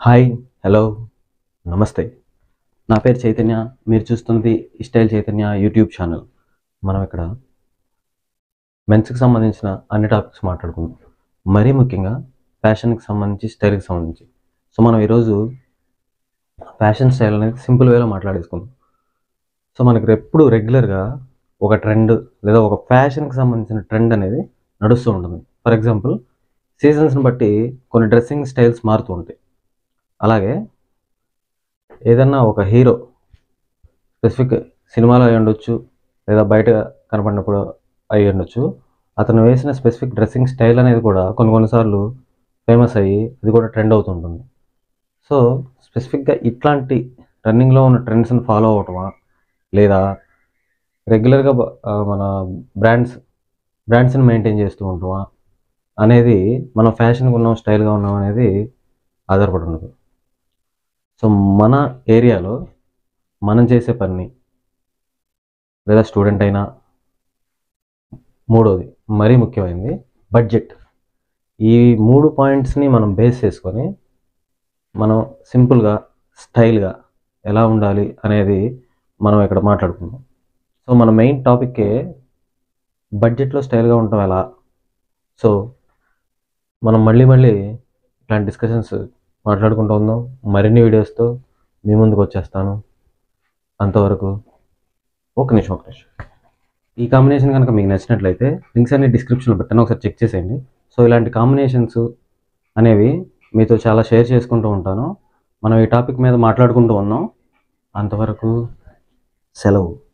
hi hello నమస్తే నా పేరు చైతన్య మీరు చూస్తున్నది స్టైల్ చైతన్య యూట్యూబ్ ఛానల్ మనం ఇక్కడ మెన్స్కి సంబంధించిన అన్ని టాపిక్స్ మాట్లాడుకుందాం మరీ ముఖ్యంగా ఫ్యాషన్కి సంబంధించి స్టైల్కి సంబంధించి సో మనం ఈరోజు ఫ్యాషన్ స్టైల్ అనేది సింపుల్ వేలో మాట్లాడేసుకుందాం సో మనకి ఎప్పుడు రెగ్యులర్గా ఒక ట్రెండ్ లేదా ఒక ఫ్యాషన్కి సంబంధించిన ట్రెండ్ అనేది నడుస్తూ ఉంటుంది ఫర్ ఎగ్జాంపుల్ సీజన్స్ని బట్టి కొన్ని డ్రెస్సింగ్ స్టైల్స్ మారుతూ ఉంటాయి అలాగే ఏదన్నా ఒక హీరో స్పెసిఫిక్ సినిమాలో అయి ఉండొచ్చు లేదా బయట కనపడినప్పుడు అయి ఉండొచ్చు అతను వేసిన స్పెసిఫిక్ డ్రెస్సింగ్ స్టైల్ అనేది కూడా కొన్ని కొన్నిసార్లు ఫేమస్ అయ్యి అది కూడా ట్రెండ్ అవుతుంటుంది సో స్పెసిఫిక్గా ఇట్లాంటి రన్నింగ్లో ఉన్న ట్రెండ్స్ని ఫాలో అవటమా లేదా రెగ్యులర్గా బ- ఆ, మన బ్రాండ్స్ బ్రాండ్స్ని మెయింటైన్ చేస్తూ ఉంటామా అనేది మనం ఫ్యాషన్గా ఉన్నాం స్టైల్గా ఉన్నాం అనేది ఆధారపడి ఉండదు సో మన ఏరియాలో మనం చేసే పని లేదా స్టూడెంట్ అయినా మూడోది మరీ ముఖ్యమైనది బడ్జెట్ ఈ మూడు పాయింట్స్ని మనం బేస్ చేసుకొని మనం సింపుల్గా స్టైల్గా ఎలా ఉండాలి అనేది మనం ఇక్కడ మాట్లాడుకుందాం సో మన మెయిన్ టాపిక్కే బడ్జెట్లో స్టైల్గా ఉండటం ఎలా సో మనం మళ్ళీ మళ్ళీ ఇట్లాంటి డిస్కషన్స్ మాట్లాడుకుంటూ ఉందాం మరిన్ని వీడియోస్తో మీ ముందుకు వచ్చేస్తాను అంతవరకు ఒక నిమిషం ఒక నిమిషం ఈ కాంబినేషన్ కనుక మీకు నచ్చినట్లయితే లింక్స్ అన్ని డిస్క్రిప్షన్లో పెట్టాను ఒకసారి చెక్ చేసేయండి సో ఇలాంటి కాంబినేషన్స్ అనేవి మీతో చాలా షేర్ చేసుకుంటూ ఉంటాను మనం ఈ టాపిక్ మీద మాట్లాడుకుంటూ ఉన్నాం అంతవరకు సెలవు